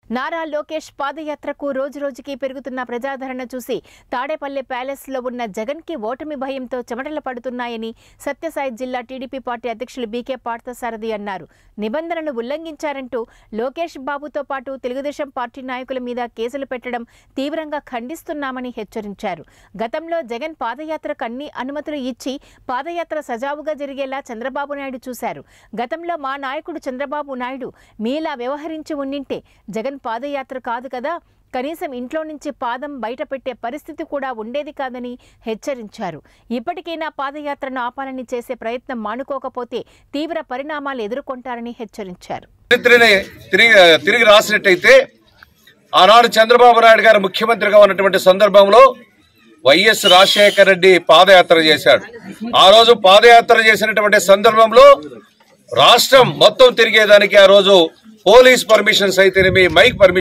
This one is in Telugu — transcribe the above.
నారా లోకేష్ పాదయాత్రకు రోజురోజుకి పెరుగుతున్న ప్రజాదరణ చూసి తాడేపల్లె ప్యాలెస్లో ఉన్న జగన్కి ఓటమి భయంతో చెమటలు పడుతున్నాయని సత్యసాయి జిల్లా టీడీపీ పార్టీ అధ్యక్షులు బీకే పార్థసారథి అన్నారు నిబంధనలు ఉల్లంఘించారంటూ లోకేష్ బాబుతో పాటు తెలుగుదేశం పార్టీ నాయకుల మీద కేసులు పెట్టడం తీవ్రంగా ఖండిస్తున్నామని హెచ్చరించారు గతంలో జగన్ పాదయాత్రకు అన్ని అనుమతులు ఇచ్చి పాదయాత్ర సజావుగా జరిగేలా చంద్రబాబు నాయుడు చూశారు గతంలో మా నాయకుడు చంద్రబాబు నాయుడు మీలా వ్యవహరించి ఉండింటే జగన్ పాదయాత్ర కాదు కదా కనీసం ఇంట్లో నుంచి పాదం బయట పెట్టే పరిస్థితి కూడా ఉండేది కాదని హెచ్చరించారు ఇప్పటికైనా పాదయాత్రను ఆపాలని చేసే ప్రయత్నం మానుకోకపోతే తీవ్ర పరిణామాలు ఎదుర్కొంటారని హెచ్చరించారు చరిత్రని తిరిగి తిరిగి రాసినట్టయితే ఆనాడు చంద్రబాబు నాయుడు గారు ముఖ్యమంత్రిగా ఉన్నటువంటి సందర్భంలో వైఎస్ రాజశేఖర రెడ్డి పాదయాత్ర చేశాడు ఆ రోజు పాదయాత్ర చేసినటువంటి సందర్భంలో రాష్ట్రం మొత్తం తిరిగేదానికి ఆ రోజు పోలీస్ పర్మిషన్స్ అయితేనేమి మైక్ పర్మిషన్